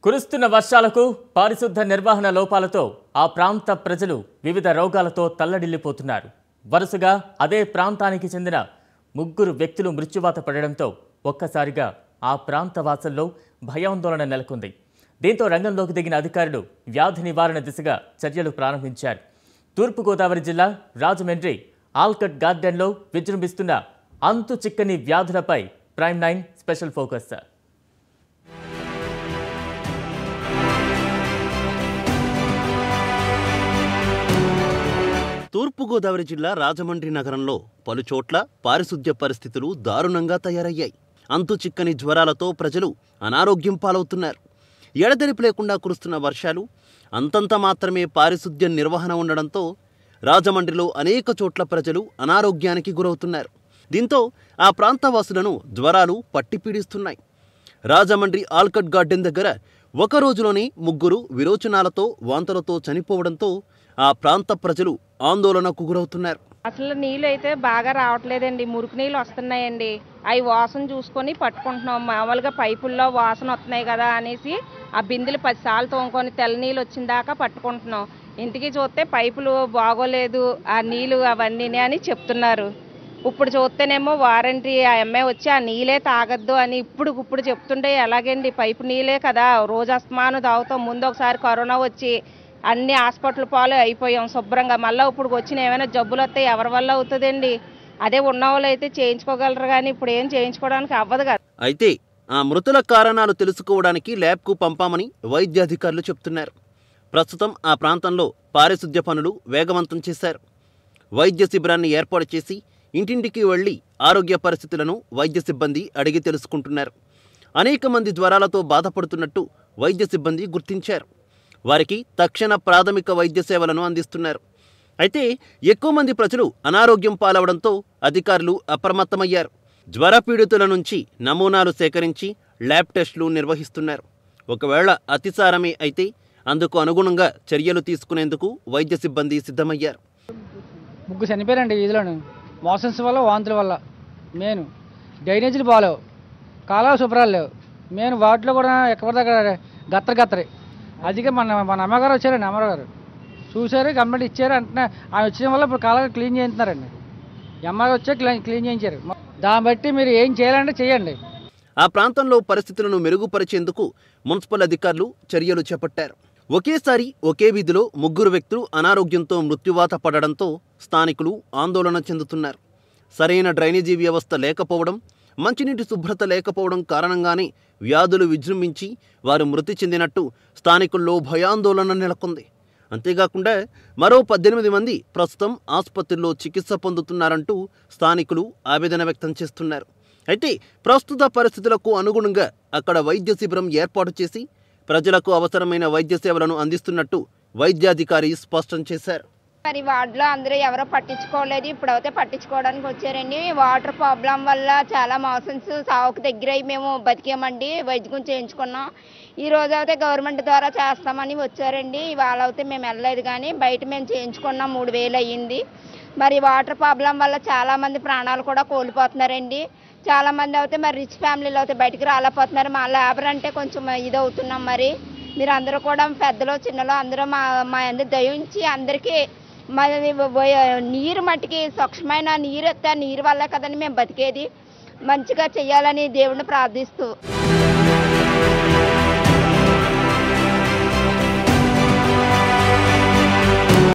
కురుస్తున్న వర్షాలకు పారిశుద్ధ నిర్వహణ లోపాలతో ఆ ప్రాంత ప్రజలు వివిధ రోగాలతో తల్లడిల్లిపోతున్నారు వరుసగా అదే ప్రాంతానికి చెందిన ముగ్గురు వ్యక్తులు మృత్యువాత పడడంతో ఒక్కసారిగా ఆ ప్రాంత వాసుల్లో భయాందోళన నెలకొంది దీంతో రంగంలోకి దిగిన అధికారులు వ్యాధి నివారణ దిశగా చర్యలు ప్రారంభించారు తూర్పుగోదావరి జిల్లా రాజమండ్రి ఆల్కట్ గార్డెన్లో విజృంభిస్తున్న అంతు చిక్కని వ్యాధులపై ప్రైమ్ నైన్ స్పెషల్ ఫోకస్ తూర్పుగోదావరి జిల్లా రాజమండ్రి నగరంలో పలుచోట్ల పారిశుద్ధ్య పరిస్థితులు దారుణంగా తయారయ్యాయి అంతు చిక్కని జ్వరాలతో ప్రజలు అనారోగ్యం పాలవుతున్నారు ఎడతెరిపి లేకుండా కురుస్తున్న వర్షాలు అంతంత మాత్రమే పారిశుద్ధ్య నిర్వహణ ఉండడంతో రాజమండ్రిలో అనేక చోట్ల ప్రజలు అనారోగ్యానికి గురవుతున్నారు దీంతో ఆ ప్రాంతవాసులను జ్వరాలు పట్టిపీడిస్తున్నాయి రాజమండ్రి ఆల్కట్ గార్డెన్ దగ్గర ఒక రోజులోనే ముగ్గురు విరోచనాలతో వాంతులతో చనిపోవడంతో ఆ ప్రాంత ప్రజలు ఆందోళనకు గురవుతున్నారు అసలు నీళ్ళు అయితే బాగా రావట్లేదండి మురికి నీళ్ళు వస్తున్నాయండి అవి వాసన చూసుకొని పట్టుకుంటున్నాం మామూలుగా పైపుల్లో వాసన వస్తున్నాయి కదా అనేసి ఆ బిందెలు పదిసార్లు తోముకొని తెల్ల నీళ్ళు వచ్చిన దాకా పట్టుకుంటున్నాం ఇంటికి చూస్తే పైపులు బాగోలేదు ఆ నీళ్ళు అవన్నీ అని చెప్తున్నారు ఇప్పుడు చూస్తేనేమో వారంటీ ఆ అమ్మాయి వచ్చి ఆ నీళ్ళే తాగొద్దు అని ఇప్పుడు ఇప్పుడు చెప్తుంటే ఎలాగండి పైపు నీళ్ళే కదా రోజు అస్తమానం తాగుతాం ముందు ఒకసారి కరోనా వచ్చి అన్ని హాస్పిటల్ పాలు అయిపోయాం శుభ్రంగా మళ్ళీ ఇప్పుడు వచ్చిన ఏమైనా జబ్బులు వస్తే ఎవరి వల్ల అవుతుందండి అదే ఉన్న వాళ్ళు అయితే చేయించుకోగలరు కానీ ఇప్పుడు ఏం చేయించుకోవడానికి అవ్వదు కదా అయితే ఆ మృతుల కారణాలు తెలుసుకోవడానికి ల్యాబ్కు పంపామని వైద్యాధికారులు చెప్తున్నారు ప్రస్తుతం ఆ ప్రాంతంలో పారిశుద్ధ్య పనులు వేగవంతం చేశారు వైద్య శిబిరాన్ని ఏర్పాటు చేసి ఇంటింటికి వెళ్లి ఆరోగ్య పరిస్థితులను వైద్య సిబ్బంది అడిగి తెలుసుకుంటున్నారు అనేక మంది జ్వరాలతో బాధపడుతున్నట్టు వైద్య సిబ్బంది గుర్తించారు వారికి తక్షణ ప్రాథమిక వైద్య సేవలను అందిస్తున్నారు అయితే ఎక్కువ మంది ప్రజలు అనారోగ్యం పాలవడంతో అధికారులు అప్రమత్తమయ్యారు జ్వర పీడితుల నుంచి నమూనాలు సేకరించి ల్యాబ్ టెస్టులు నిర్వహిస్తున్నారు ఒకవేళ అతిసారమే అయితే అందుకు అనుగుణంగా చర్యలు తీసుకునేందుకు వైద్య సిబ్బంది సిద్ధమయ్యారు ముగ్గురు చనిపోయారండి వీధిలోను మోషన్స్ వల్ల వాంతుల వల్ల మెయిన్ డ్రైనేజీలు బాగాలేవు కాలువ శుభ్రాలు లేవు మెయిన్ వాటిలో కూడా ఎక్కడ దగ్గర గత్తర గత్తరి అదిగా మన మన అమ్మగారు వచ్చారండి అమ్మగారు చూశారు గవర్నమెంట్ ఇచ్చారు అంటున్నా ఆమె వచ్చిన వల్ల ఇప్పుడు కాలువ క్లీన్ చేస్తున్నారండి ఈ అమ్మగారు వచ్చే క్లీన్ క్లీన్ చేయించారు దాన్ని బట్టి మీరు ఏం చేయాలంటే చేయండి ఆ ప్రాంతంలో పరిస్థితులను మెరుగుపరిచేందుకు మున్సిపల్ అధికారులు చర్యలు చేపట్టారు ఒకేసారి ఒకే వీధిలో ముగ్గురు వ్యక్తులు అనారోగ్యంతో మృత్యువాత పడడంతో స్థానికులు ఆందోళన చెందుతున్నారు సరైన డ్రైనేజీ వ్యవస్థ లేకపోవడం మంచినీటి శుభ్రత లేకపోవడం కారణంగానే వ్యాధులు విజృంభించి వారు మృతి చెందినట్టు స్థానికుల్లో భయాందోళన నెలకొంది అంతేకాకుండా మరో పద్దెనిమిది మంది ప్రస్తుతం ఆసుపత్రిలో చికిత్స పొందుతున్నారంటూ స్థానికులు ఆవేదన వ్యక్తం చేస్తున్నారు అయితే ప్రస్తుత పరిస్థితులకు అనుగుణంగా అక్కడ వైద్య శిబిరం ఏర్పాటు చేసి ప్రజలకు అవసరమైన వైద్య సేవలను అందిస్తున్నట్టు వైద్యాధికారి స్పష్టం చేశారు మరి వార్డులో అందరూ ఎవరో పట్టించుకోలేదు ఇప్పుడైతే పట్టించుకోవడానికి వచ్చారండి వాటర్ ప్రాబ్లం వల్ల చాలా మోషన్స్ సావుకు దగ్గర అయి మేము బతికామండి వైద్యం చేయించుకున్నాం ఈ రోజు అయితే గవర్నమెంట్ ద్వారా చేస్తామని వచ్చారండి ఇవాళ అయితే మేము వెళ్ళలేదు కానీ బయట మేము చేయించుకున్నాం మూడు వేలు అయ్యింది మరి వాటర్ ప్రాబ్లం వల్ల చాలా మంది ప్రాణాలు కూడా కోల్పోతున్నారండి చాలా మంది అయితే మరి రిచ్ ఫ్యామిలీలో అయితే బయటికి రాలేకపోతున్నారు మా లేబర్ అంటే కొంచెం ఇది అవుతున్నాం మరి మీరు అందరూ కూడా పెద్దలు చిన్నలు అందరూ మా మా అందరి దయించి అందరికీ మరి వ- నీరు మట్టికి స్వచ్ఛమైన నీరు ఎత్తే ఆ నీరు వల్లే కదండి మేము బతికేది మంచిగా చేయాలని దేవుడిని ప్రార్థిస్తూ